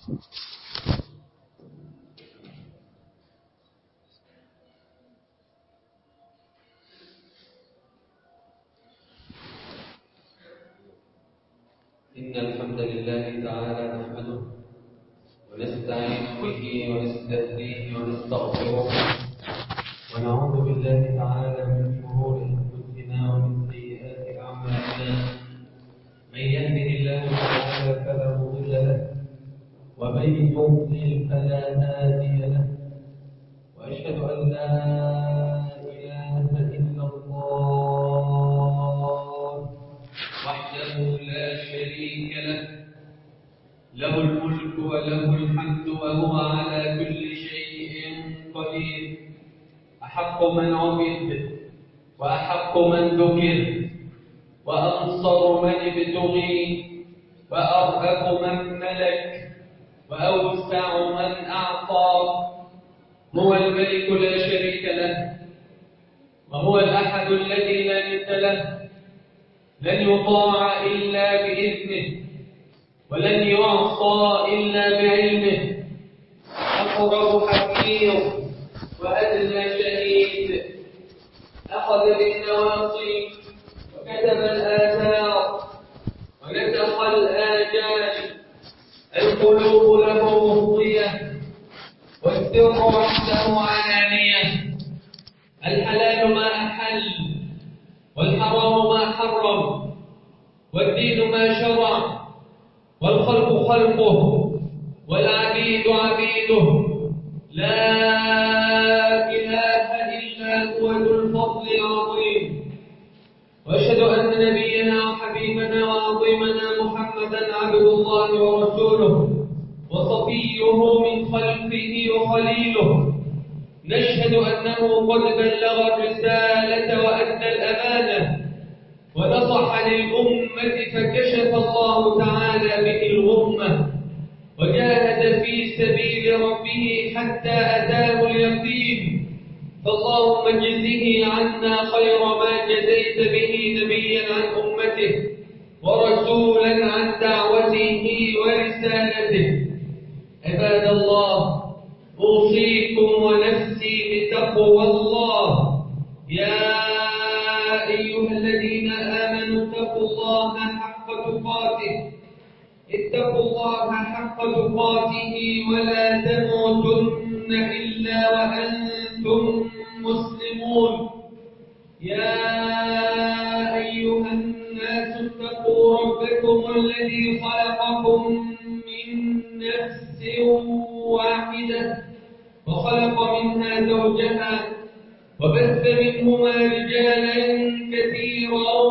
إن الحمد لله تعالى نحمده ونستعين به ونستهديه ونستغفره ونعوذ بالله تعالى من شرور أنفسنا ومن سيئات أعمالنا من يهده الله تعالى فلا مضل له ومن يضلل فلا هادي له وأشهد أن لا إله إلا الله وحده لا شريك له له الملك وله الحمد وهو على كل شيء قدير أحق من عبد وأحق من ذكر وأنصر من ابتغي وأرهب من ملك وأوسع من أعطى هو الملك لا شريك له وهو الأحد الذي لا ند له لن يطاع إلا بإذنه ولن يعصى إلا بعلمه أقرب حكيم وأدنى شهيد أخذ بالنواصي وكتب الآثار ونسخ الآجال القلوب له مفضية والسر وحده علانية الحلال ما أحل والحرام ما حرم والدين ما شرع والخلق خلقه والعبيد عبيده لا إله إلا هو ذو الفضل العظيم وأشهد أن نبينا وحبيبنا وعظيمنا محمدا عبد الله ورسوله وصفيه من خلقه وخليله نشهد أنه قد بلغ الرسالة وأدى الأمانة ونصح للأمة فكشف الله تعالى به الغمة وجاهد في سبيل ربه حتى أتاه اليقين فاللهم اجزه عنا خير ما جزيت به نبيا عن أمته ورسولا عن دعوته ورسالته عباد الله أوصيكم ونفسي بتقوى الله يا أيها الذين آمنوا اتقوا الله حق تقاته اتقوا الله حق تقاته ولا تموتن إلا وأنتم مسلمون يا أيها الناس اتقوا ربكم الذي خلقكم من نفس واحدة وخلق منها زوجها وبث منهما رجالا كثيرا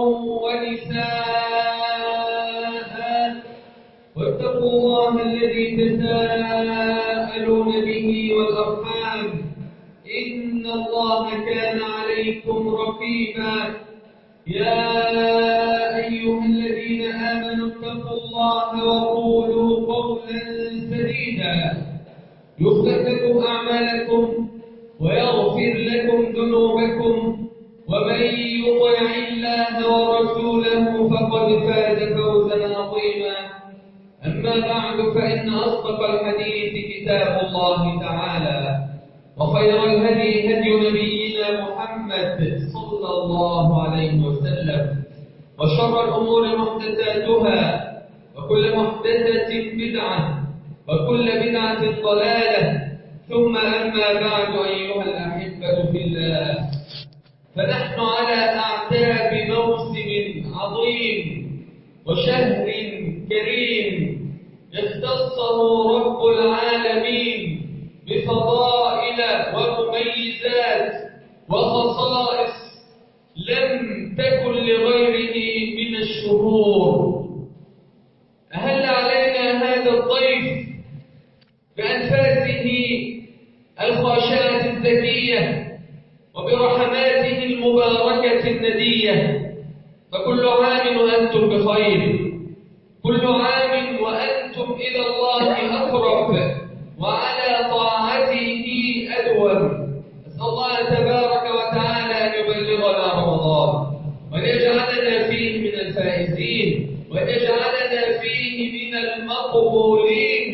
ونساء واتقوا الله الذي تساءلون به والأرحام إن الله كان عليكم رقيبا يا أيها الذين آمنوا اتقوا الله وقولوا قولا سديدا يغفر لكم أعمالكم ويغفر لكم ذنوبكم ومن يطع الله ورسوله فقد فاز فوزا عظيما أما بعد فإن أصدق الحديث كتاب الله تعالى وخير الهدي هدي نبينا محمد صلى الله عليه وسلم وشر الأمور محدثاتها وكل محدثة بدعة وكل بدعة ضلالة ثم أما بعد أيها الأحبة في الله فنحن على أعتاب موسم عظيم وشهر كريم اختصه رب العالمين بفضائل ومميزات وخصائص لم تكن لغيره من الشهور أهل علينا هذا الضيف بأنفاسه الخاشعة الذكية وبرحماته المباركة الندية فكل عام وأنتم بخير كل عام وأنتم إلى الله أقرب وعلى طاعته أدوم أسأل الله تبارك وتعالى أن يبلغنا رمضان وأن يجعلنا فيه من الفائزين وأن يجعلنا فيه من المقبولين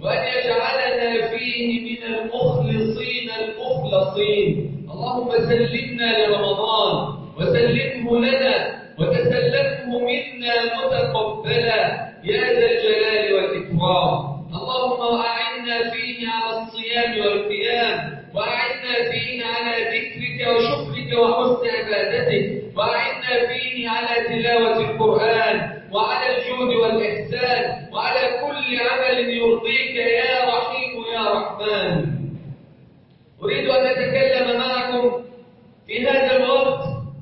وأن يجعلنا فيه من المخلصين المخلصين اللهم سلمنا لرمضان وسلمه لنا وتسلمه منا متقبلا يا ذا الجلال والإكرام اللهم أعنا فيه على الصيام والقيام وأعنا فيه على ذكرك وشكرك وحسن عبادتك وأعنا فيه على تلاوة القرآن وعلى الجود والإحسان وعلى كل عمل يرضيك يا رحيم يا رحمن أريد أن أتكلم معكم في هذا الوقت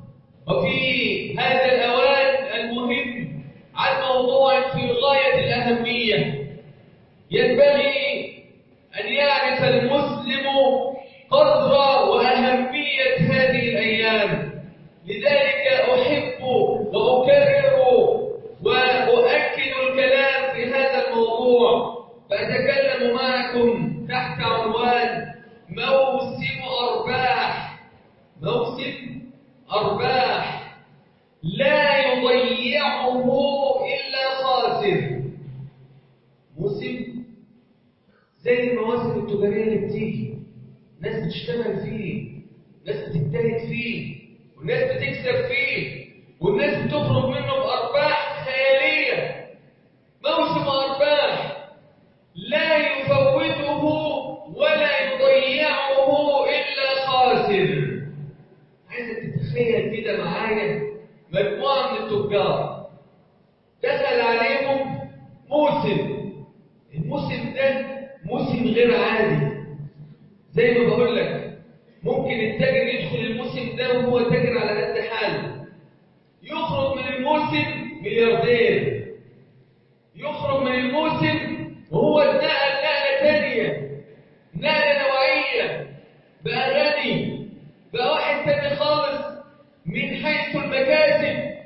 وفي هذا الأوان المهم عن موضوع في غاية الأهمية ينبغي أن يعرف المسلم قدر وأهمية هذه الأيام لذلك أحب وأكرر وأؤكد الكلام في هذا الموضوع فأتكلم معكم تحت عنوان موسم أرباح موسم أرباح لا يضيعه إلا خاسر موسم زي المواسم التجارية اللي بتيجي ناس بتشتغل فيه ناس بتجتهد فيه والناس بتكسب فيه والناس بتخرج منه بأرباح خيالية موسم أرباح لا يفوته ولا يضيعه إلا خاسر عايزك تتخيل كده معايا مجموعة من التجار دخل عليهم موسم الموسم ده موسم غير عادي زي ما بقول لك ممكن التاجر يدخل الموسم ده وهو تاجر على قد حاله يخرج من الموسم ملياردير يخرج من الموسم وهو اتنقل نقله ثانيه نقله نوعيه بقى غني بقى واحد تاني خالص من حيث المكاسب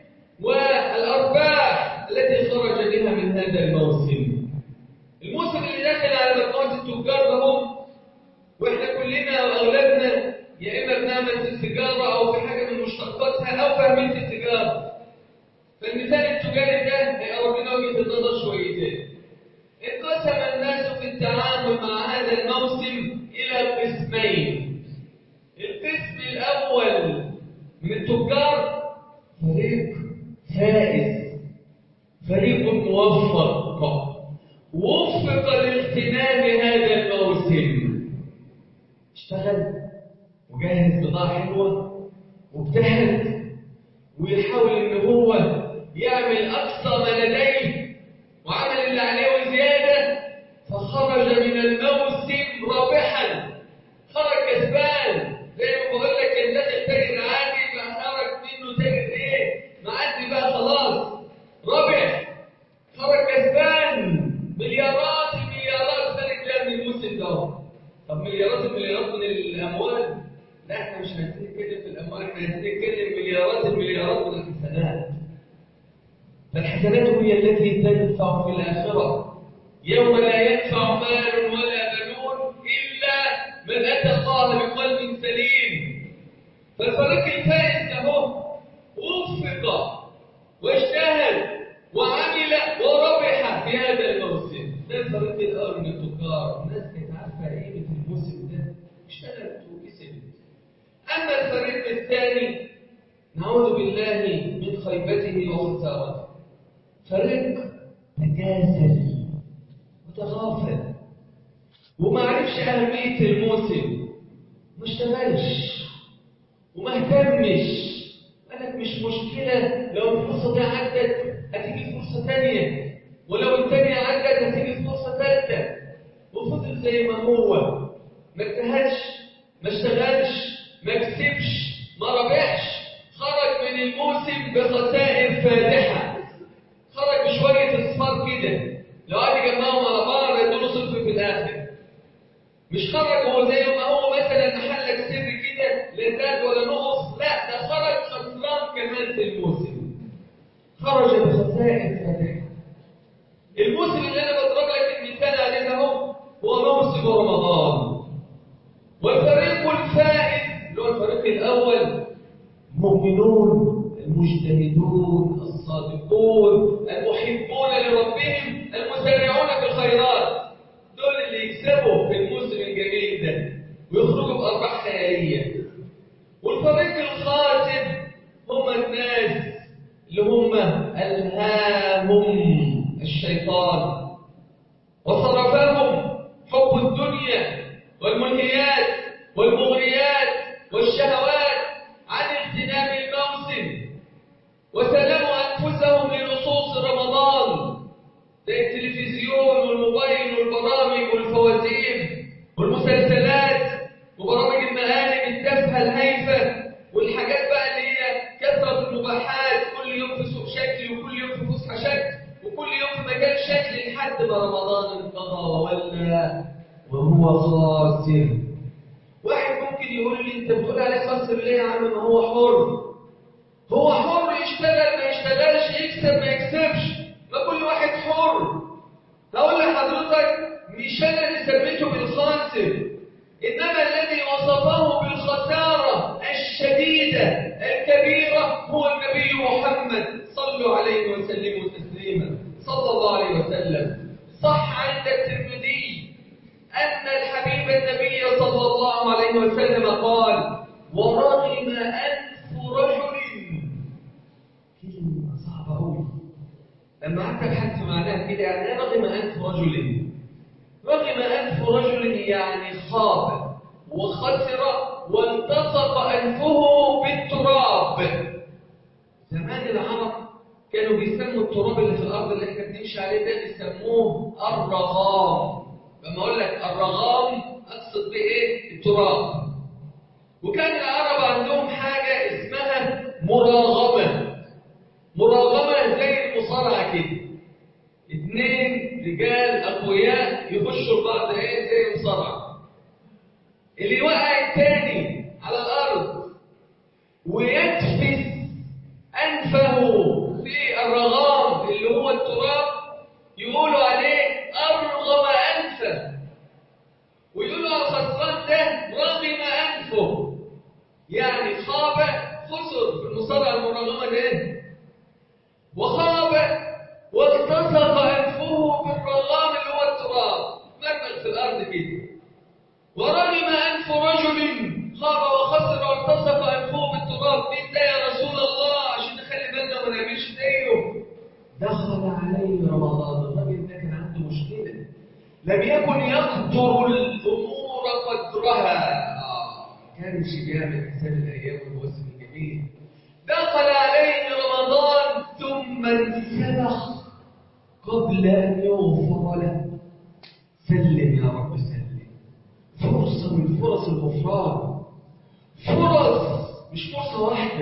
والارباح التي خرج بها من هذا الموسم الموسم اللي داخل على مجموعه التجار ده هم واحنا كلنا واغلبنا يا اما بنعمل في التجاره او في حاجه من مشتقاتها او فاهمين في التجاره فالمثال التجاري ده هيقرب لنا وجهه النظر شويتين انقسم الناس في التعامل مع هذا الموسم الى قسمين القسم الاول من التجار فريق فائز فريق موفق وفق لاغتنام هذا الموسم اشتغل وجهز بضاعة حلوة واجتهد ويحاول ان هو يعمل اقصى ما لديه وعمل اللي عليه وزيادة فخرج من الموسم رابحا خرج كسبان زي ما بقول لك كان داخل تاجر عادي بقى خرج منه تاجر ايه معدي بقى خلاص رابح خرج كسبان مليارات المليارات خارج بيها من الموسم ده طب مليارات المليارات من الاموال لا احنا مش عايزين نتكلم في الاموال احنا عايزين نتكلم مليارات المليارات من الحسنات فالحسنات هي التي تنفع في الاخره يوم لا ينفع مال ولا بنون الا من اتى الله بقلب سليم فالفريق الفائز اهو وفق واجتهد وعمل وربح في هذا الموسم ده الفريق الاول من التجار الناس كانت عارفه قيمه الموسم ده اشتغلت وكسبت اما الفريق الثاني نعوذ بالله من خيبته وخسارته فريق تكاسل وتغافل وما عرفش اهميه الموسم ما اشتغلش وما اهتمش قالك مش مشكله لو الفرصه دي عدت هتيجي فرصه ثانيه ولو الثانيه عدت هتيجي فرصه ثالثه وفضل زي ما هو ما اجتهدش ما اشتغلش ما كسبش ما ربحش خرج من الموسم بخسائر فادحه خرج بشويه اصفار كده لو قعد يجمعهم على بعض يدوا صفر في الاخر مش خرج هو زي ما هو مثلا محلك سر كده لا زاد ولا نقص لا ده خرج خسران كمان في الموسم خرج بخسائر فادحه الموسم اللي انا بضرب لك المثال عليه ده هو هو موسم رمضان والفريق الفائز اللي هو الفريق الاول مؤمنون المجتهدون الصادقون المحبون لربهم المسارعون بالخيرات دول وصرفهم حب الدنيا والملهيات والمغريات والشهوات عن اغتنام الموسم وسلموا أنفسهم لنصوص رمضان زي التلفزيون والموبايل والبرامج والفوازير والمسلسلات وبرامج المهالك التافهة الهايفة والحاجات بقى اللي هي كثرة المباحات كل يوم في سوق شكل وكل يوم في فسحة شكل وكل يوم في مكان شكل لحد ما رمضان انقضى وولى وهو خاسر واحد ممكن يقول لي انت بتقول عليه خاسر ليه يا عم ما هو حر هو حر يشتغل ما يشتغلش يكسب ما يكسبش ما كل واحد حر هقول لحضرتك مش انا اللي سميته بالخاسر انما الذي وصفه بالخساره الشديده الكبيره هو النبي محمد صلوا عليه وسلموا تسليما صلى الله عليه وسلم صح عند الترمذي ان الحبيب النبي صلى الله عليه وسلم قال ورغم انف رجل كلمه صعبه قوي لما قعدت ابحث معناها كده يعني ايه رغم انف رجل رغم انف رجل يعني خاب وخسر والتصق انفه بالتراب زمان العرب كانوا بيسموا التراب اللي في الارض اللي احنا بنمشي عليه ده بيسموه الرغام لما اقول لك الرغام اقصد بايه التراب وكان العرب عندهم حاجه اسمها مراغمه مراغمه زي المصارعه كده اثنين رجال اقوياء يخشوا بعض ايه زي المصارعه اللي يوقع الثاني على الارض ويدفس انفه في الرغام اللي هو التراب يقولوا عليه ارغم انفه ويقولوا على الخسران ده رغم انفه يعني خاب خسر في المصارعه المرغمه ده وخاب والتصق انفه بالرغام اللي هو التراب مرمل في الارض كده ورغم انف رجل خاب وخسر والتصق انفه بالتراب مين ده يا رسول الله عشان نخلي بالنا وما نعملش زيه دخل عليه رمضان الراجل ده كان عنده مشكله لم يكن يقدر الامور قدرها آه. كانش بيعمل حساب الايام والموسم الجميل دخل عليه رمضان ثم انسلخ قبل أن يغفر له سلم يا رب سلم فرصة من فرص الغفران فرص مش فرصة واحدة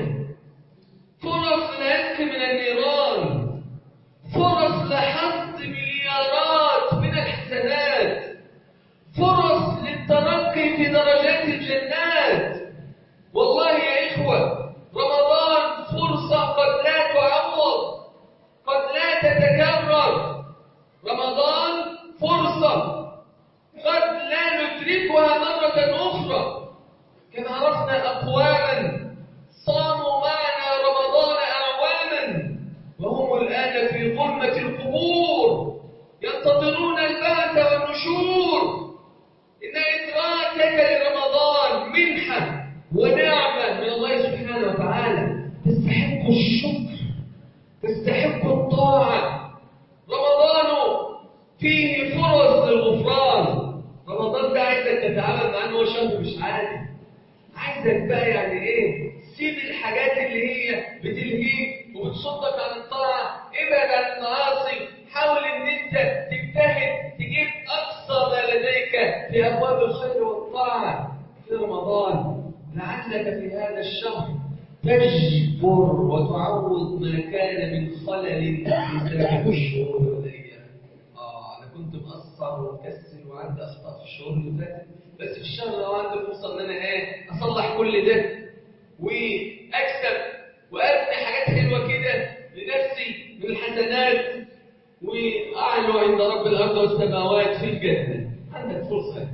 فرص لعتق من النيران فرص لحظ مليارات من الحسنات فرص للترقي في درجات الجنات والله يا إخوة رمضان فرصة قد لا تعوض قد لا تتكرر رمضان فرصة قد لا ندركها مرة أخرى كما عرفنا أقواما صاموا معنا رمضان أعواما وهم الآن في ظلمة القبور ينتظرون البعث والنشور إن إدراكك لرمضان منحة ونعمة من الله سبحانه وتعالى تستحق الشكر تستحق الطاعة رمضان فيه فرص للغفران رمضان ده عايزك تتعامل مع انه هو شهر مش عادي عايزك بقى يعني ايه سيب الحاجات اللي هي بتلهيك وبتصدك عن الطاعة ابعد عن المعاصي حاول ان انت تجتهد تجيب اقصى ما لديك في ابواب الخير والطاعة في رمضان لعلك في هذا الشهر تجبر وتعوض ما كان من خلل في سابق الشهور البدرية. اه انا كنت مقصر ومكسل وعندي اخطاء في الشهور اللي فاتت بس في الشهر لو عندي فرصه ان انا ايه اصلح كل ده واكسب وابني حاجات حلوه كده لنفسي من الحسنات واعلو عند رب الارض والسماوات في الجنه عندك فرصه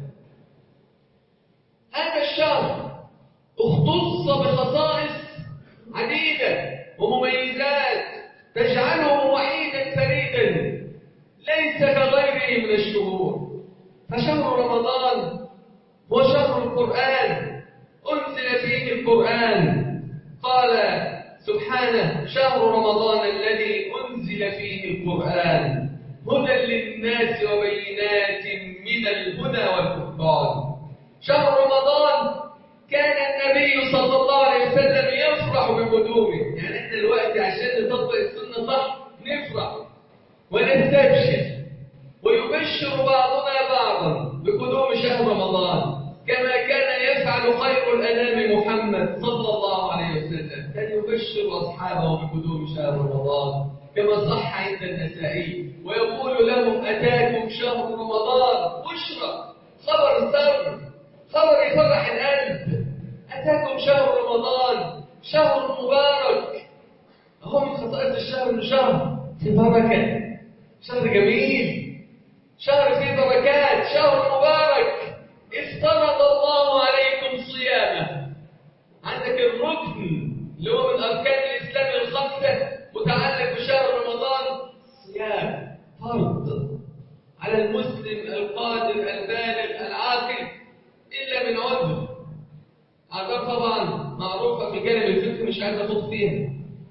هذا الشهر اختص بخصائص عديدة ومميزات تجعله وحيدا فريدا ليس كغيره من الشهور فشهر رمضان هو شهر القرآن أنزل فيه القرآن قال سبحانه شهر رمضان الذي أنزل فيه القرآن هدى للناس وبينات يبشر بعضنا بعضا بقدوم شهر رمضان كما كان يفعل خير الأنام محمد صلى الله عليه وسلم كان يبشر أصحابه بقدوم شهر رمضان كما صح عند النسائي ويقول لهم أتاكم شهر رمضان بشرى خبر سر خبر يفرح القلب أتاكم شهر رمضان شهر مبارك هو من خصائص الشهر انه شهر في بركة شهر جميل شهر فيه بركات شهر مبارك افترض الله عليكم صيامه عندك الركن اللي هو من أركان الإسلام الخمسة متعلق بشهر رمضان صيام فرض على المسلم القادر البالغ العاقل إلا من عذر عذر طبعا معروفة في جانب الفقه مش عايز أخوض فيها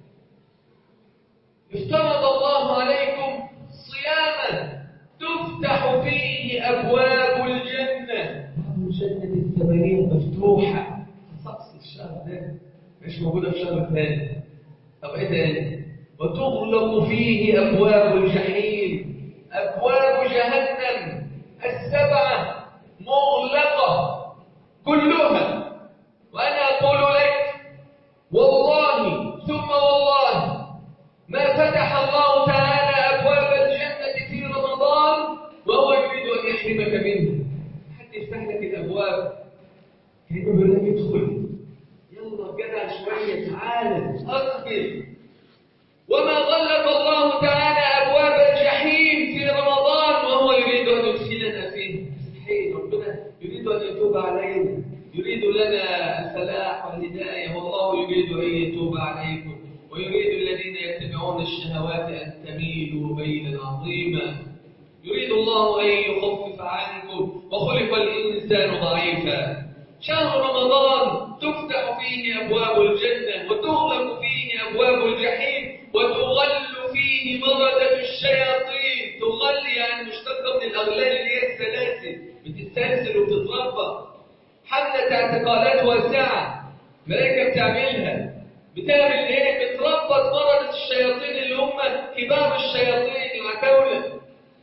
افترض الله عليكم صياما تفتح فيه أبواب الجنة أبواب الجنة الثمانين مفتوحة خصائص الشهر ده مش موجودة في شهر ثاني طب إيه تاني؟ وتغلق فيه أبواب الجحيم أبواب جهنم السبعة مغلقة كلها وأنا أقول لك والله ثم والله ما فتح الله تعالى أبواب الجنة في رمضان وهو يريد أن يحرمك منه حتى يفتح لك الأبواب كأنه يقول لك ادخل يلا جدع شوية تعالى أقبل وما غلق الله تعالى أبواب الجحيم في رمضان وهو يريد أن يدخلنا فيه مستحيل ربنا يريد أن يتوب علينا يريد لنا الفلاح والهداية والله يريد أن يتوب عليكم ويريد الذين يتبعون الشهوات أن تميلوا ميلا عظيما يريد الله أن يخفف عنكم وخلق الإنسان ضعيفا شهر رمضان تفتح فيه أبواب الجنة وتغلق فيه أبواب الجحيم وتغل فيه مردة الشياطين تغل يعني مشتقة من الأغلال اللي هي السلاسل بتتسلسل وبتتربى حملة اعتقالات واسعة ملائكة بتعملها بتعمل ايه؟ بتربط مردة الشياطين اللي هم كبار الشياطين العتاولة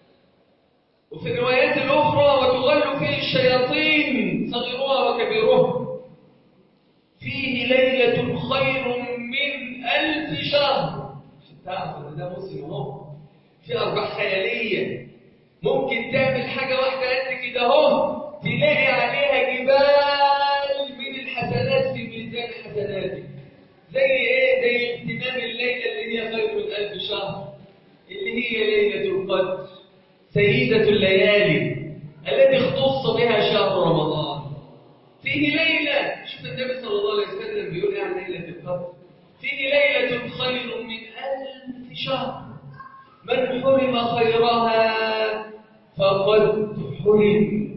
وفي الروايات الأخرى وتغل فيه الشياطين صغيرها وكبيرها فيه ليلة خير من ألف شهر مش تعرف ان ده مسلم اهو في أرباح خيالية ممكن تعمل حاجة واحدة قد كده اهو تلاقي عليها جبال من الحسنات في ميزان حسناتك زي ايه؟ زي امتنان الليلة اللي هي خير من ألف شهر اللي هي ليلة القدر سيدة الليالي التي اختص بها شهر رمضان فيه ليلة شوف النبي صلى الله عليه وسلم بيقول ايه عن ليلة القدر فيه ليلة خير من ألف شهر من حرم خيرها فقد حرم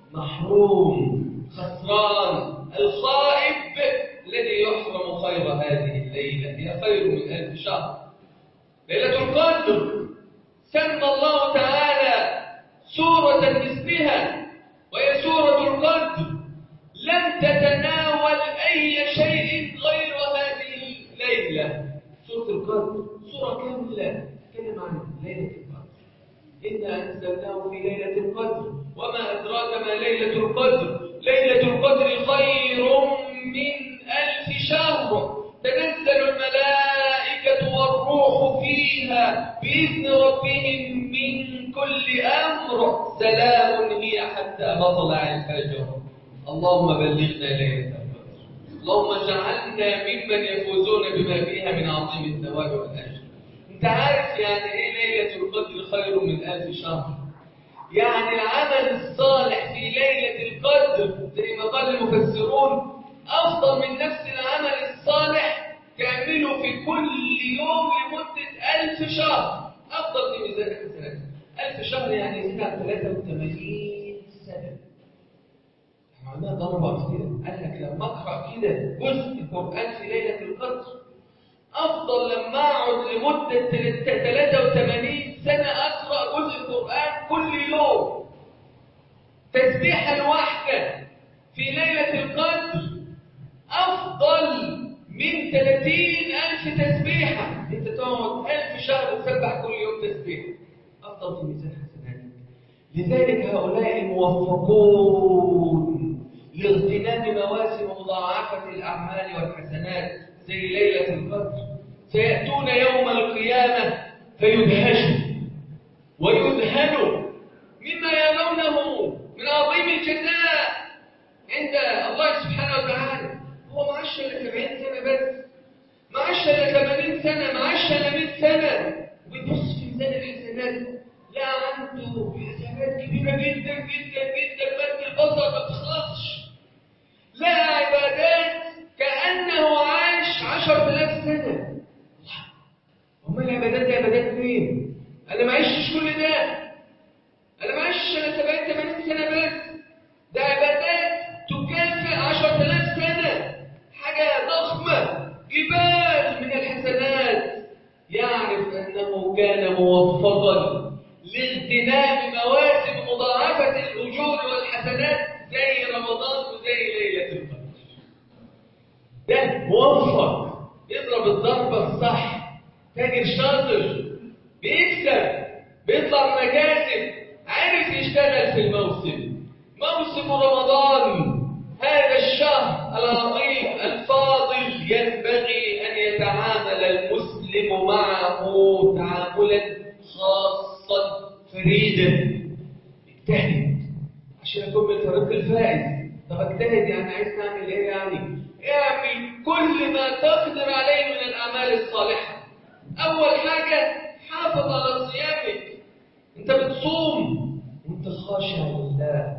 محروم خسران الخائب الذي يحرم خير هذه الليلة هي خير من ألف شهر ليلة القدر سمى الله تعالى سورة باسمها وهي سورة القدر لم تتناول أي شيء غير هذه الليلة سورة القدر سورة كاملة تتكلم عن ليلة القدر إنا أنزلناه في ليلة القدر وما أدراك ما ليلة القدر ليلة القدر خير من ألف شهر تنزل الملائكة والروح فيها بإذن ربهم من كل أمر سلام هي حتى مطلع الفجر اللهم بلغنا ليلة القدر اللهم اجعلنا ممن يفوزون بما فيها من عظيم الثواب والأجر انت عارف يعني ايه ليلة القدر خير من ألف شهر يعني العمل الصالح في ليلة القدر زي ما قال المفسرون أفضل من نفس العمل الصالح تعمله في كل يوم لمدة ألف شهر أفضل في ميزان الحسنات ألف شهر يعني يزيد عن 83 سنة احنا عندنا ضربة كتير قال لك لما أقرأ كده جزء القرآن في ليلة القدر أفضل لما أقعد لمدة 83 سنة أقرأ جزء القرآن كل يوم تسبيحة الواحدة في ليلة القدر أفضل من 30 ألف تسبيحة أنت تقعد ألف شهر تسبح كل يوم تسبيحة أفضل في ميزان حسناتك لذلك هؤلاء الموفقون لاغتنام مواسم مضاعفة الأعمال والحسنات زي ليلة القدر سيأتون يوم القيامة فيدهشوا ويذهلوا مما يرونه من عظيم الجزاء عند الله سبحانه وتعالى هو معاش الا 70 سنه بس معاش الا 80 سنه معاش الا 100 سنه ويبص في ميزان الحسنات لا عنده حسنات كبيره جدا جدا جدا مد البصر ما بتخلصش لا عبادات كانه عاش 10000 سنه امال العبادات دي عبادات مين؟ انا ما عشتش كل ده انا ما عشتش انا 70 80 سنه بس ده عبادات تكافئ 10000 سنه حاجه ضخمه جبال من الحسنات يعرف انه كان موفقا لاغتنام مواسم مضاعفه الاجور والحسنات زي رمضان وزي ليله القدر ده موفق يضرب الضربه الصح تاجر شاطر بيكسب بيطلع مكاسب عرف يشتغل في الموسم موسم رمضان هذا الشهر العظيم الفاضل ينبغي أن يتعامل المسلم معه تعاملا خاصا فريدا اجتهد عشان أكون من الفريق الفائز طب اجتهد يعني عايز تعمل ايه يعني؟ اعمل كل ما تقدر عليه من الأعمال الصالحة أول حاجة حافظ على صيامك أنت بتصوم وأنت خاشع لله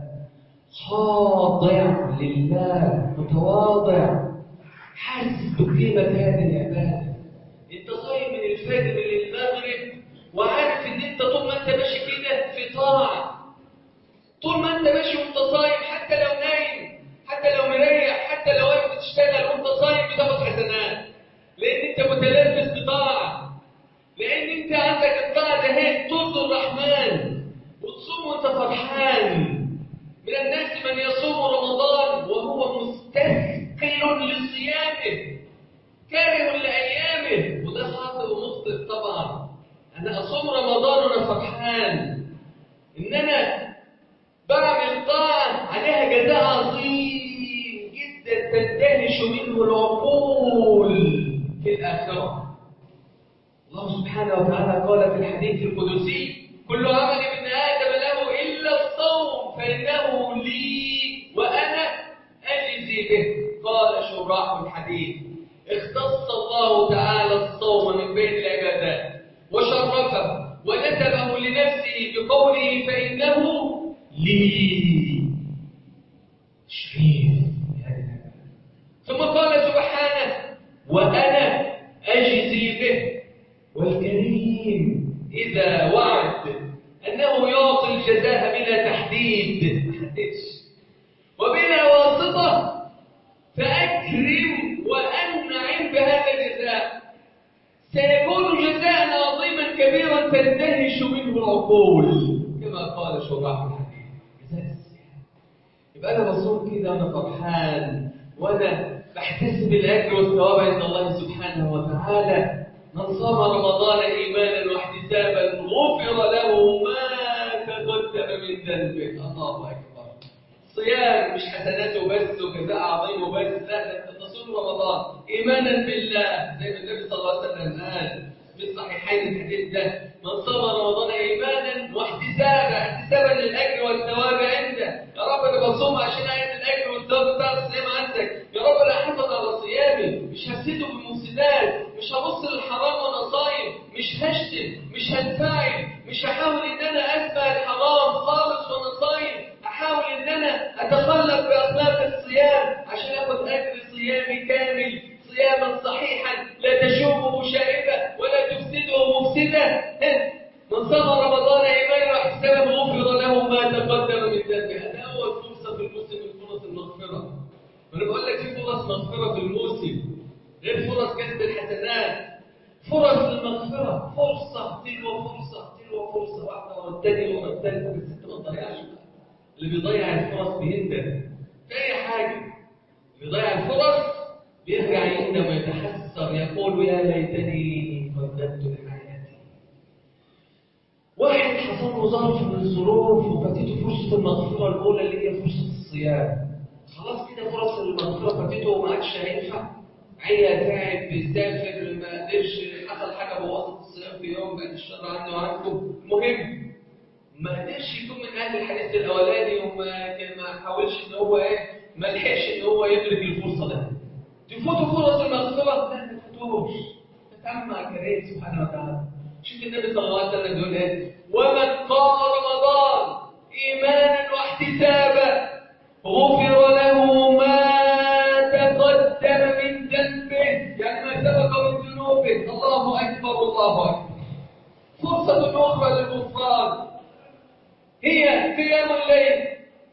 خاضع لله متواضع حاسس بقيمة هذه العبادة أنت صايم من الفجر للمغرب وعارف إن أنت طول ما أنت ماشي كده في طاعة طول ما أنت ماشي وأنت صايم حتى لو نايم حتى لو مريح حتى لو واقف بتشتغل وأنت صايم بتاخد حسنات لأن أنت متلبس بطاعة لأن أنت عندك الطاعة ده هي ترضي الرحمن وتصوم وأنت فرحان من الناس من يصوم رمضان وهو مستثقل لصيامه كاره لأيامه وده خاطئ ومخطئ طبعا أنا أصوم رمضان وأنا فرحان إن أنا بعمل طاعة عليها جزاء عظيم جدا تندهش منه العقول في الآخرة الله سبحانه وتعالى قال في الحديث القدسي كل عمل ابن آدم له إلا الصوم فإنه لي وأنا أجزي به قال شراح الحديث اختص الله تعالى الصوم من بين العبادات وشرفه ونسبه لنفسه بقوله فإنه لي شريف ثم قال سبحانه وأنا أجزي به والكريم إذا وعد أنه يعطي الجزاء بلا تحديد محددش وبلا واسطة فأكرم وأنعم بهذا الجزاء سيكون جزاء عظيما كبيرا تندهش منه العقول كما قال شراح الحديث جزاء الصيام يبقى أنا بصوم كده وأنا فرحان وأنا بحتسب الأجر والثواب عند الله سبحانه وتعالى من صام رمضان إيمانا واحتسابا غفر له ما تقدم من ذنبه الله أكبر صيام مش حسناته بس وجزاء عظيم وبس لا ده انت تصوم رمضان ايمانا بالله زي ما النبي صلى الله عليه وسلم قال في الصحيحين الحديث ده من صام رمضان ايمانا واحتسابا احتسابا للاجر والثواب عنده يا رب انا بصوم عشان عايز الاجر والثواب بتاع الصيام عندك يا رب انا احافظ على صيامي مش هفسده بالمفسدات مش هبص للحرام وانا صايم مش هشتم مش هنفعل مش هحاول ان انا اسمع الحرام خالص وانا صايم احاول ان انا اتخلق باخلاق الصيام عشان اخد اجر صيامي كامل صياما صحيحا لا تشوبه شائبه ولا تفسده مفسده من صام رمضان ايمانا واحتسابا غفر له ما تقدم من ذنبه هذا اول فرصه في الموسم من فرص المغفره وانا بقول لك في فرص مغفره في الموسم غير فرص كسب الحسنات فرص المغفره فرصه تلو فرصه تلو فرصه واحده ورا الثانيه ورا الثالثه بس انت ما تضيعش اللي بيضيع الفرص بيندم في اي حاجه اللي بيضيع الفرص بيرجع يندم ويتحسر يقول يا ليتني قدمت لحياتي واحد حصل له ظرف من الظروف وفاتته فرصة المغفرة الأولى اللي هي فرصة الصيام خلاص كده فرص المغفرة فاتته وما عادش هينفع عيا تعب بيسافر ما قدرش حصل حاجة بوظت الصيام في يوم بعد الشر عني وعنكم مهم ما قدرش يكون من أهل الحديث الأولاني وما ما حاولش إن هو إيه ما لحقش إن هو يدرك الفرصة ده تفوتوا فرص المغفرة لا ما تفوتوش تتعامل مع كريم سبحانه وتعالى شوف النبي صلى الله عليه وسلم بيقول ايه ومن قام رمضان ايمانا واحتسابا غفر له ما تقدم من ذنبه يعني ما سبق من ذنوبه الله اكبر الله اكبر فرصه اخرى للغفران هي قيام الليل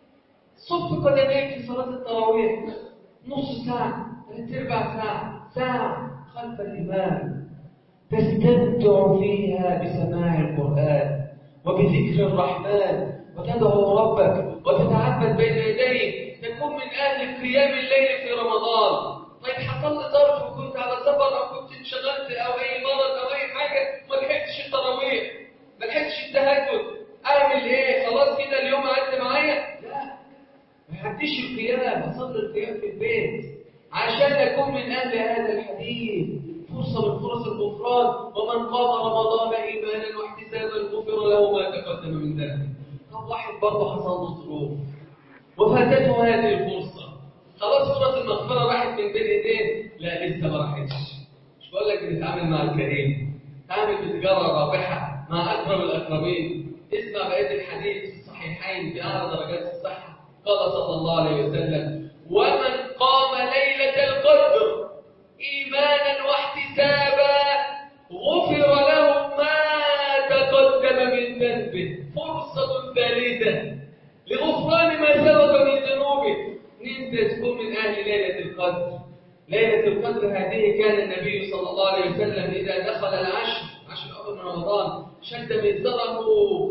صف قدميك في صلاه التراويح نص ساعه ثلاث ارباع ساعه ساعه خلف الامام تستمتع فيها بسماع القرآن وبذكر الرحمن وتدعو ربك وتتعبد بين يديه تكون من أهل قيام الليل في رمضان طيب حصل لي ظرف وكنت على سفر أو كنت انشغلت أو أي مرض أو أي حاجة ما لحقتش التراويح ما لحقتش التهجد أعمل إيه؟ خلاص كده اليوم عدى معايا؟ لا ما يعديش القيام أصلي القيام في البيت عشان أكون من أهل هذا الحديث فرصة من فرص الغفران ومن قام رمضان إيمانا واحتسابا غفر له ما تقدم من ذنبه طب واحد برضه حصل له ظروف وفاتته هذه الفرصة خلاص فرص المغفرة راحت من بين ايدين لا لسه ما راحتش مش بقول لك بنتعامل مع الكريم تعامل بتجارة رابحة مع أكرم الأكرمين اسمع بقية الحديث في الصحيحين في أعلى درجات الصحة قال صلى الله عليه وسلم ومن قام ليلة القدر إيمانا واحتسابا غفر له ما تقدم من ذنبه فرصة ثالثة لغفران ما سبق من ذنوبه انت تكون من أهل ليلة القدر ليلة القدر هذه كان النبي صلى الله عليه وسلم إذا دخل العشر عشر الأول من رمضان شد مزره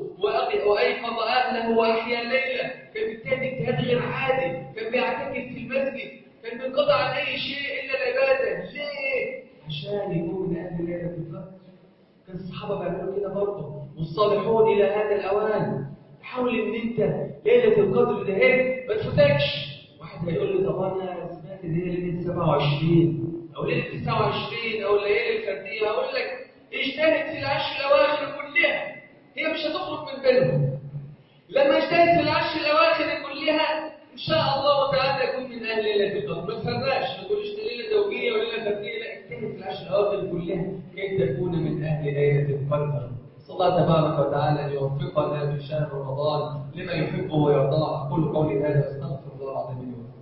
وأيقظ أهله وأحيا الليلة كان بالتالي اجتهاد غير عادي كان بيعتكف في المسجد كان بينقطع عن أي شيء إلا العبادة ليه؟ عشان يكون من أهل ليلة القدر كان الصحابة بيعملوا كده برضه والصالحون إلى هذا الأوان حاول إن أنت ليلة القدر ده هيك ما تفوتكش واحد هيقول لي طب أنا سمعت إن هي ليلة 27 أو ليلة 29 أو الليالي الفردية هقول لك اجتهد في العشر الأواخر كلها هي مش هتخرج من بينهم لما اجتهد في العشر الأواخر كلها إن شاء الله تعالى يكون من أهل ليلة القدر ما تفرقش ما تقولش ليلة زوجية وليلة فردية لا اجتهد في العشر الأواخر كلها كي تكون من أهل ليلة القدر صلى الله تبارك وتعالى أن يوفقنا في شهر رمضان لما يحبه ويرضاه أقول قولي هذا واستغفر الله العظيم لي ولكم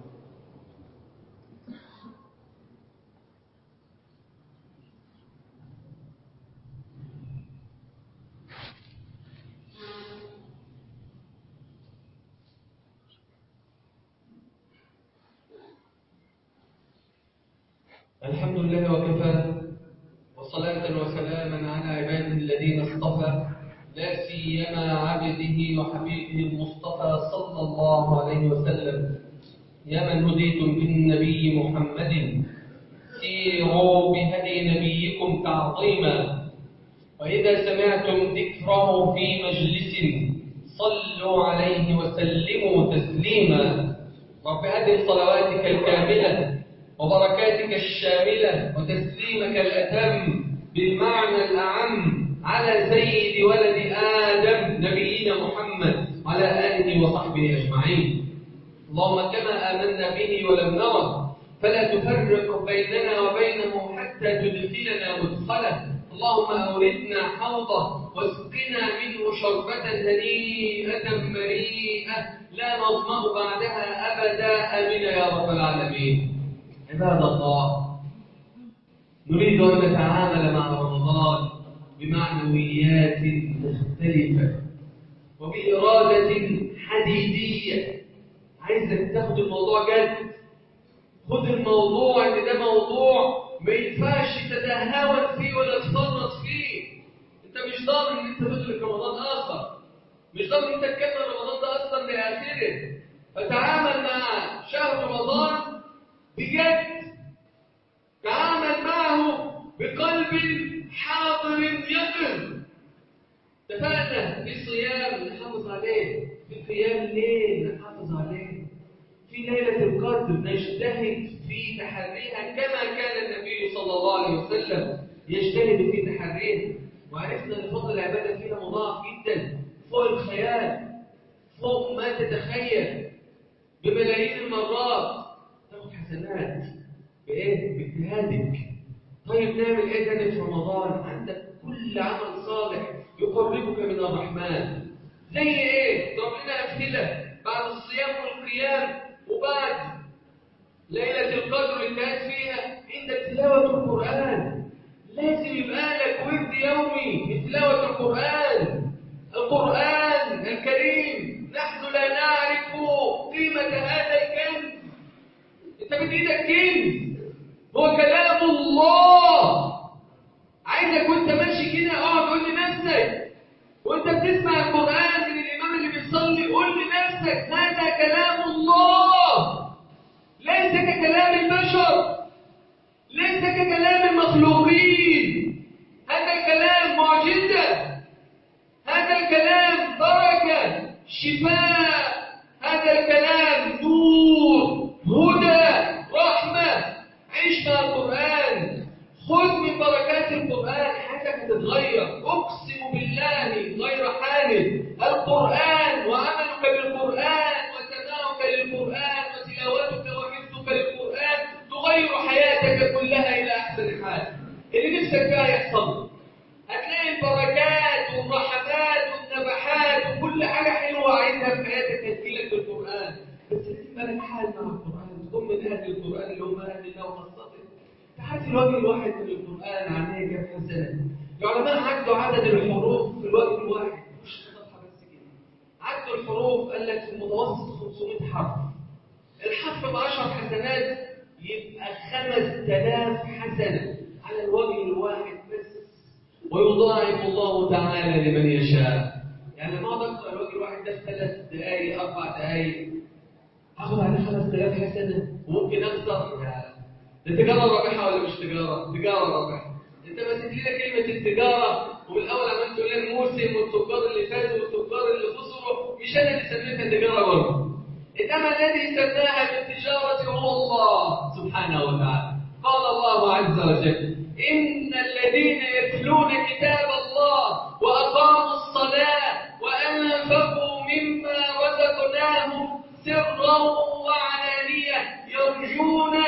الحمد لله وكفى وصلاة وسلاما على عباده الذين اصطفى لا سيما عبده وحبيبه المصطفى صلى الله عليه وسلم يا من هديتم بالنبي محمد سيروا بهدي نبيكم تعظيما وإذا سمعتم ذكره في مجلس صلوا عليه وسلموا تسليما رب هذه صلواتك الكاملة وبركاتك الشاملة وتسليمك الأتم بالمعنى الأعم على سيد ولد آدم نبينا محمد على آله وصحبه أجمعين اللهم كما آمنا به ولم نره فلا تفرق بيننا وبينه حتى تدخلنا مدخله اللهم أوردنا حوضه واسقنا منه شربة هنيئة مريئة لا نظمأ بعدها أبدا آمين يا رب العالمين عباد الله نريد أن نتعامل مع رمضان بمعنويات مختلفة وبإرادة حديدية عايزك تاخد الموضوع جد خد الموضوع ان ده موضوع ما ينفعش تتهاون فيه ولا تفرط فيه انت مش ضامن ان انت تدرك رمضان اخر مش ضامن ان انت تكمل رمضان ده اصلا لاخره فتعامل مع شهر رمضان بجد تعامل معه بقلب حاضر يقظ اتفقنا في صيام نحافظ عليه في قيام الليل نحافظ عليه في ليلة القدر نجتهد في تحريها كما كان النبي صلى الله عليه وسلم يجتهد في تحريها وعرفنا ان فضل العبادة فيها مضاعف جدا فوق الخيال فوق ما تتخيل بملايين المرات تاخد حسنات بايه؟ باجتهادك طيب نعمل ايه تاني في رمضان؟ عندك كل عمل صالح يقربك من الرحمن زي ايه؟ ضرب لنا امثله بعد الصيام والقيام وبعد ليلة القدر اللي كانت فيها عند تلاوة القرآن لازم يبقى لك ورد يومي بتلاوة القرآن القرآن الكريم نحن لا نعرف قيمة هذا الكنز انت بتريدك كنز هو كلام الله عايزك وانت ماشي كده اقعد قول لنفسك وانت بتسمع القرآن من الإمام اللي بيصلي قول لنفسك هذا كلام الله ليس ككلام البشر ليس ككلام المخلوقين هذا الكلام معجزة هذا الكلام بركة شفاء هذا الكلام نور هدى رحمة عيش مع القرآن خذ من بركات القرآن حياتك هتتغير أقسم بالله غير حامل القرآن وعملك بالقرآن وسماعك للقرآن وتلاوتك وحفظك للقرآن تغير حياتك كلها إلى أحسن حال اللي نفسك فيها يحصل هتلاقي البركات والرحمات والنبحات وكل حاجة حلوة عايزها في حياتك هتجيلك بالقرآن بس لازم لك حال مع القرآن تكون من أهل القرآن اللي هم أهل الله وخاصته تعدي الوجه الواحد من القرآن عليه كم حسنة العلماء عدوا عدد الحروف في الوجه الواحد مش صفحة بس كده عدوا الحروف قال لك في المتوسط 500 حرف الحرف ب 10 حسنات يبقى 5000 حسنة على الوجه الواحد بس ويضاعف الله تعالى لمن يشاء يعني لما اقعد اقرا الوجه الواحد ده في ثلاث دقائق اربع دقائق هاخد عليه 5000 حسنة وممكن اخسر ده تجارة رابحة ولا مش تجارة؟ تجارة رابحة. أنت ما تدي لنا كلمة التجارة والأول عملت لنا الموسم والتجار اللي فازوا والتجار اللي خسروا مش أنا اللي سميتها تجارة برضه. إنما الذي سماها بالتجارة هو الله سبحانه وتعالى. قال الله عز وجل: إن الذين يتلون كتاب الله وأقاموا الصلاة وأنفقوا مما رزقناهم سرا وعلانية يرجون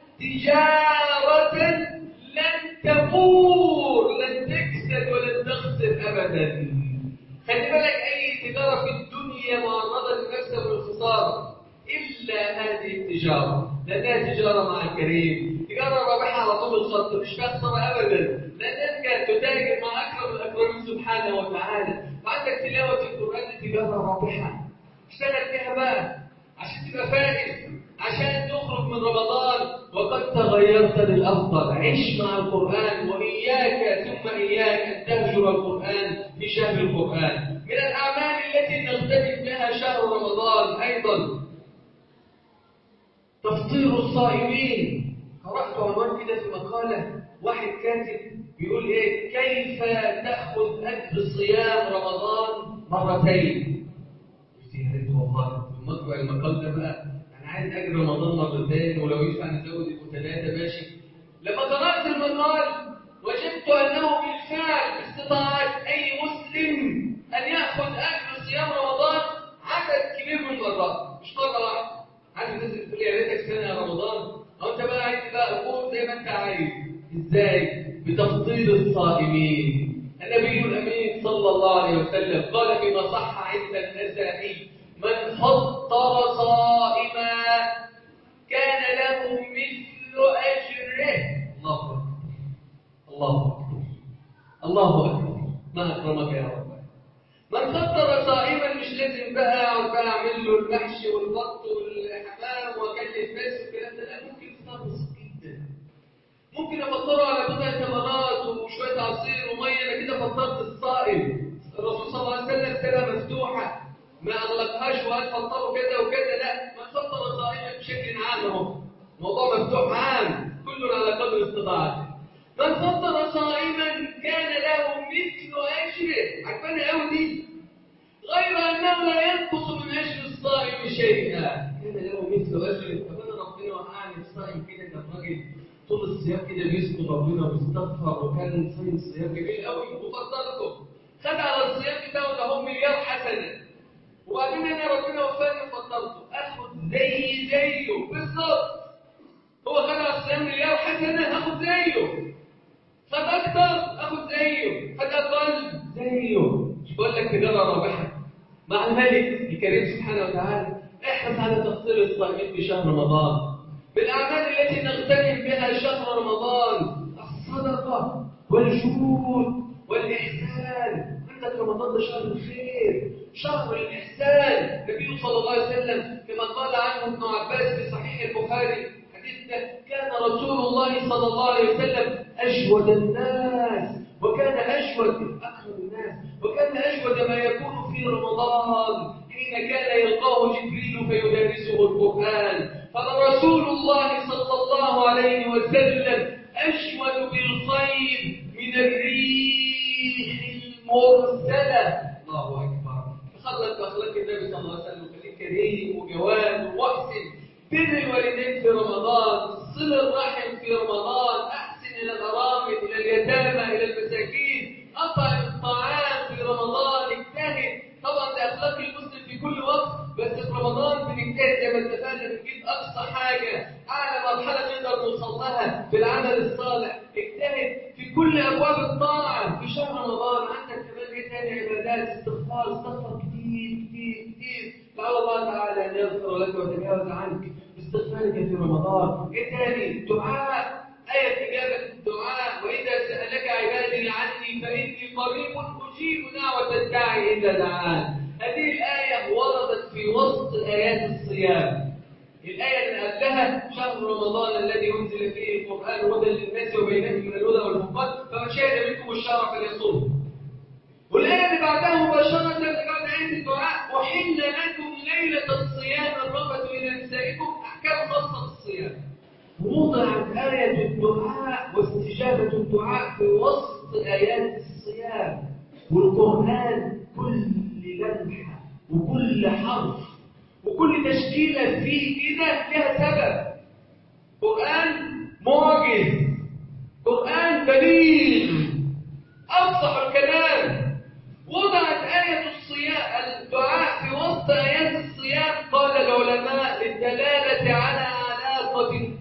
تجارة لن تبور لن تكسب ولن تخسر أبدا خلي بالك أي تجارة في الدنيا معرضة للمكسب والخسارة إلا هذه التجارة لأنها تجارة مع الكريم تجارة رابحة على طول الخط مش تخسر أبدا لأنك تتاجر مع أكرم الأكرمين سبحانه وتعالى وعندك تلاوة القرآن تجارة رابحة اشتغل فيها بقى عشان تبقى فائز عشان تخرج من رمضان وقد تغيرت للأفضل عش مع القرآن وإياك ثم إياك أن تهجر القرآن في شهر القرآن من الأعمال التي نغتنم بها شهر رمضان أيضا تفطير الصائمين قرأت عنوان كده في مقالة واحد كاتب بيقول إيه كيف تأخذ أجر صيام رمضان مرتين يا ريت والله مطبع المقال ده بقى عايز اجر رمضان مرتين ولو ينفع نزود يبقوا ثلاثه ماشي لما قرات المقال وجدت انه بالفعل استطاعت اي مسلم ان ياخذ اجر صيام رمضان عدد كبير من المرات مش مره واحده عايز الناس تقول يا ريتك سنه يا رمضان او انت بقى عايز بقى قول زي ما انت عايز ازاي بتفضيل الصائمين النبي الامين صلى الله عليه وسلم قال فيما صح عند النسائي من فطر صائما كان له مثل أجره الله أكبر الله أكبر الله أكبر ما أكرمك يا رب من فطر صائما مش لازم بقى اقعد بقى اعمل له المحشي والبط والحمام واكلف بس والكلام ده لا ممكن فطار بسيط جدا ممكن افطره على بضع تمرات وشويه عصير وميه انا كده فطرت الصائم الرسول صلى الله عليه وسلم سابها مفتوحه ما اغلقهاش وقال فطروا كده وكده لا من فطر صائما بشكل عام اهو موضوع مفتوح عام كل على قدر استطاعته من فطر صائما كان له مثل اجر كده عجباني قوي دي غير انه لا ينقص من اجر الصائم شيئا كان له مثل اجر طب انا ربنا وقعني الصائم كده كان راجل طول الصيام كده بيذكر ربنا ويستغفر وكان صايم صيام جميل قوي وفضلته خد على الصيام بتاعه ده هو مليار حسنه وبعدين انا ربنا وفاني وفضلته اخد زي زيه بالظبط هو خد على الصيام مليار حسنه هاخد زيه خد اكتر اخد زيه خد اقل زيه مش بقول لك تجاره رابحه مع الملك الكريم سبحانه وتعالى احرص على تقصير الصائمين في شهر رمضان بالاعمال التي نغتنم بها شهر رمضان الصدقه والجود والاحسان عندك رمضان ده شهر الخير شهر الإحسان النبي صلى الله عليه وسلم كما قال عنه ابن عباس في صحيح البخاري حديثنا كان رسول الله صلى الله عليه وسلم أجود الناس وكان أجود أكرم الناس وكان أجود ما يكون في رمضان حين كان يلقاه جبريل فيدرسه القرآن فالرسول الله صلى الله عليه وسلم أجود بالخير من الريح المرسلة الله أكبر خلق بأخلاق النبي صلى الله عليه وسلم خليك كريم وجواد ومحسن بر الوالدين في رمضان صل الرحم في رمضان أحسن إلى الأرامل إلى اليتامى إلى المساكين أطعم الطعام في رمضان اجتهد طبعا ده أخلاق المسلم في كل وقت بس في رمضان بنجتهد زي ما اتفقنا بنجيب أقصى حاجة أعلى مرحلة نقدر نوصل لها في العمل الصالح اجتهد في كل أبواب الطاعة في شهر رمضان عندك كمان إيه تاني عبادات استغفار استغفر كتير كتير كتير لعل الله تعالى أن يغفر لك ويتجاوز عنك باستغفارك في رمضان إيه تاني دعاء آية إجابة الدعاء وإذا سألك عبادي عني فإني قريب أجيب دعوة الداعي إذا دعان هذه الآية وردت في وسط آيات الصيام الآية اللي قبلها شهر رمضان الذي أنزل فيه القرآن هدى للناس وبينات من الهدى والفرقان فمن شهد منكم الشهر فليصوم والآية اللي بعدها مباشرة اللي بعد آية الدعاء أحل لكم ليلة الصيام الرفث إلى نسائكم أحكام خاصة بالصيام وضعت آية الدعاء واستجابة الدعاء في وسط آيات الصيام والقرآن كل لمحة وكل حرف وكل تشكيلة فيه كده لها سبب قرآن معجز قرآن بليغ أفصح الكلام وضعت آية الصيام الدعاء في وسط آيات الصيام قال العلماء للدلالة على علاقة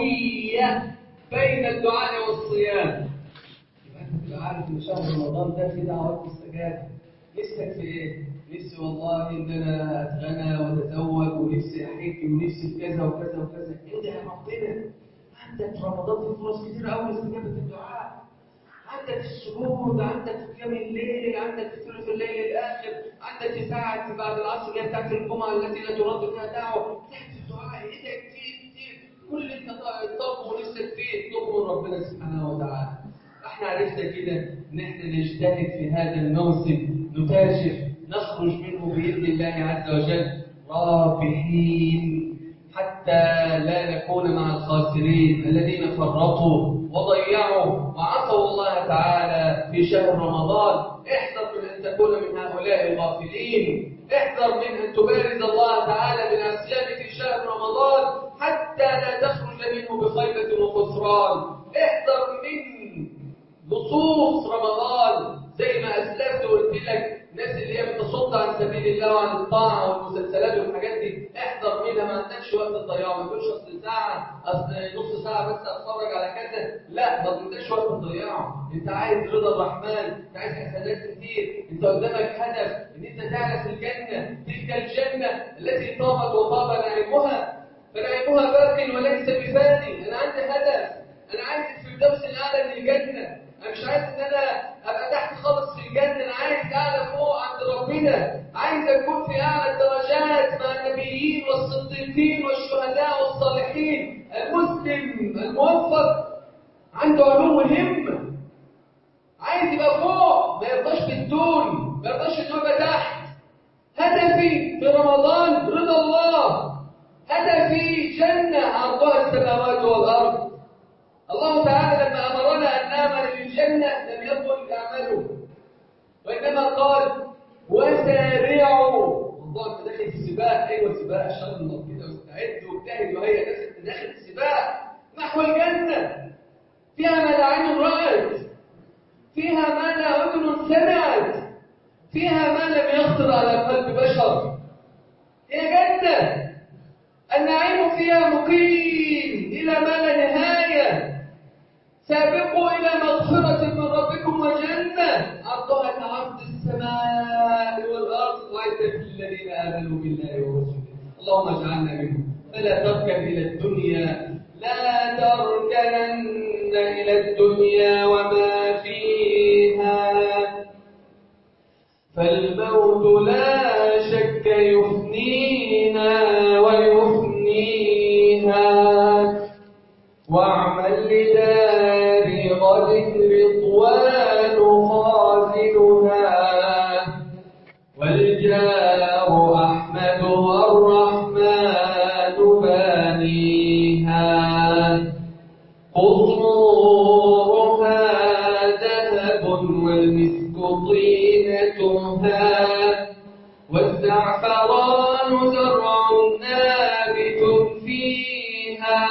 قوية بين الدعاء والصيام يبقى أنت تبقى عارف إن شهر رمضان ده فيه دعوات مستجابة نفسك في إيه؟ نفسي والله إن أنا أتغنى وأتزوج ونفسي أحج ونفسي في كذا وكذا وكذا ادعي ربنا عندك في رمضان في فرص كتير قوي لاستجابة الدعاء عندك السجود عندك في قيام الليل عندك في ثلث الليل الآخر عندك في ساعة بعد العصر اللي هي بتاعت الجمعة التي لا ترد فيها دعوة تحت الدعاء ادعي كتير كتير كل اللي انت طالبه ونفسك فيه اطلبه من ربنا سبحانه وتعالى احنا عرفنا كده ان احنا نجتهد في هذا الموسم نتاجر نخرج منه بإذن الله عز وجل رابحين حتى لا نكون مع الخاسرين الذين فرطوا وضيعوا وعصوا الله تعالى في شهر رمضان احذر من أن تكون من هؤلاء الغافلين احذر من أن تبارز الله تعالى بالعصيان في شهر رمضان حتى لا تخرج منه بخيبة وخسران احذر من لصوص رمضان زي ما أسلفت وقلت لك الناس اللي هي بتصد عن سبيل الله وعن الطاعة والمسلسلات والحاجات دي احذر منها ما عندكش وقت تضيعه ما تقولش اصل ساعة اصل نص ساعة بس اتفرج على كذا لا ما عندكش وقت تضيعه انت عايز رضا الرحمن انت عايز حسنات كتير انت قدامك هدف ان انت تعرف الجنة تلك الجنة التي طابت وطاب نعيمها فنعيمها باق وليس بفاني انا عندي هدف انا عايز الفردوس الاعلى من الجنة انا مش عايز ان انا ابقى تحت خالص في الجنه انا عايز اعلى فوق عند ربنا عايز اكون في اعلى الدرجات مع النبيين والصديقين والشهداء والصالحين المسلم الموفق عنده علوم همه عايز يبقى فوق ما يرضاش بالدون ما يرضاش انه يبقى تحت هدفي في رمضان رضا الله هدفي جنه عرضها السماوات والارض الله تعالى لما أمرنا أن نعمل للجنة لم يقل اعملوا وإنما وإنما قال وسارعوا والله أنت داخل السباق أيوة سباق إن شاء الله كده واستعد واجتهد وهي نفسك داخل السباق نحو الجنة فيها ما لا عين رأت فيها ما لا أذن سمعت فيها ما لم يخطر على قلب بشر هي جنة النعيم فيها مقيم إلى ما لا نهاية سابقوا إلى مغفرة من ربكم وجنة عرضها كعرض السماء والأرض وعدت للذين آمنوا بالله ورسوله اللهم اجعلنا منهم فلا تركن إلى الدنيا لا تركنن إلى الدنيا وما فيها فالموت لا شك يفنينا ويفنيها واعمل لدار غد رضوان خازنها والجار أحمد والرحمن بانيها قصورها ذهب والمسك طينتها والزعفران زرع نابت فيها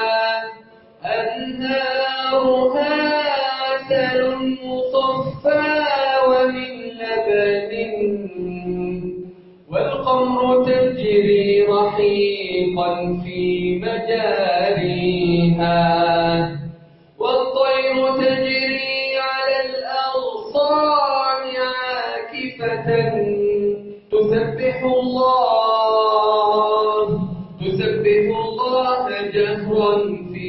أنهارها عسل مصفى ومن لبن والخمر تجري رحيقا في مجاريها والطير تجري على الأغصان عاكفة تسبح الله تسبح الله جهرا في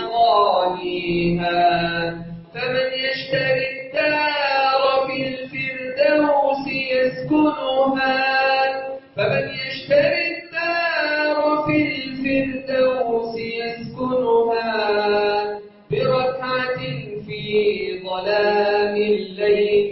مغانيها فمن يشتري الدار في الفردوس يسكنها فمن يشتري الدار في الفردوس يسكنها بركعة في ظلام الليل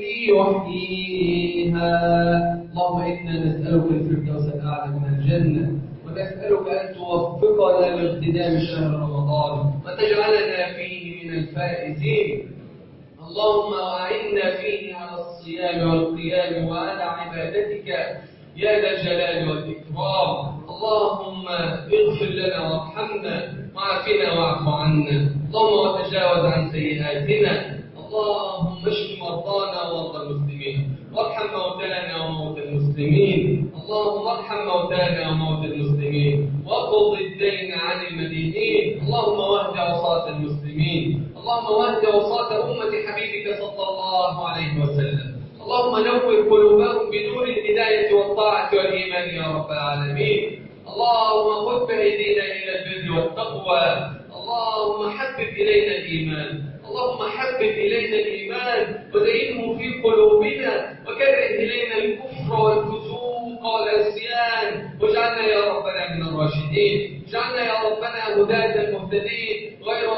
يحييها اللهم إنا نسألك الفردوس الأعلى من الجنة ونسألك أن توفقنا لاغتنام شهر رمضان وتجعلنا فيه من الفائزين اللهم أعنا فيه على الصيام والقيام وعلى عبادتك يا ذا الجلال والإكرام اللهم اغفر لنا وارحمنا وعافنا واعف عنا اللهم وتجاوز عن سيئاتنا اللهم اشف مرضانا ومرضى المسلمين وارحم موتانا وموتى المسلمين اللهم ارحم موتانا وموتى المسلمين واقض الدين عن المدينين اللهم واهد عصاة المسلمين اللهم واهد عصاة أمة حبيبك صلى الله عليه وسلم اللهم نور قلوبهم بنور الهداية والطاعة والإيمان يا رب العالمين اللهم خذ بأيدينا إلى البر والتقوى اللهم حبب إلينا الإيمان اللهم حبب إلينا الإيمان وزينه في قلوبنا وكره إلينا الكفر والفسوق والعصيان واجعلنا يا ربنا من الراشدين اجعلنا يا ربنا هداة مهتدين غير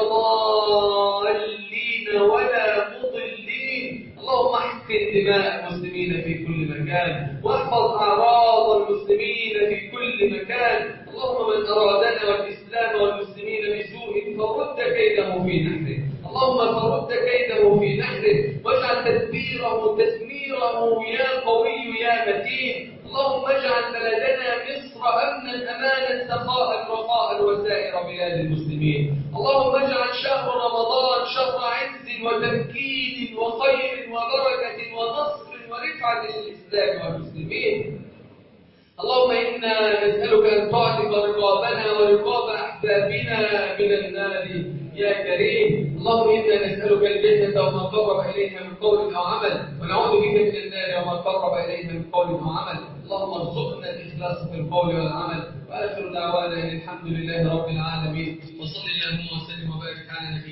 ضالين ولا مضلين اللهم احقن دماء المسلمين في كل مكان واحفظ أعراض المسلمين في كل مكان اللهم من أرادنا والإسلام والمسلمين بسوء فرد كيده في نحره اللهم فرد كيده في نحره واجعل تدبيره تدميره يا قوي يا متين اللهم اجعل بلدنا مصر امنا امانا سخاء رخاء وسائر بلاد المسلمين اللهم اجعل شهر رمضان شهر عز وتمكين وخير وبركه ونصر ورفعه للاسلام والمسلمين اللهم إنا نسألك أن تعتق رقابنا ورقاب أحبابنا من النار يا كريم اللهم إنا نسألك الجنة وما قرب إليها من قول أو عمل ونعوذ بك من النار وما قرب إليها من قول أو عمل اللهم ارزقنا الإخلاص في القول والعمل وآخر دعوانا أن الحمد لله رب العالمين وصل اللهم وسلم وبارك على نبينا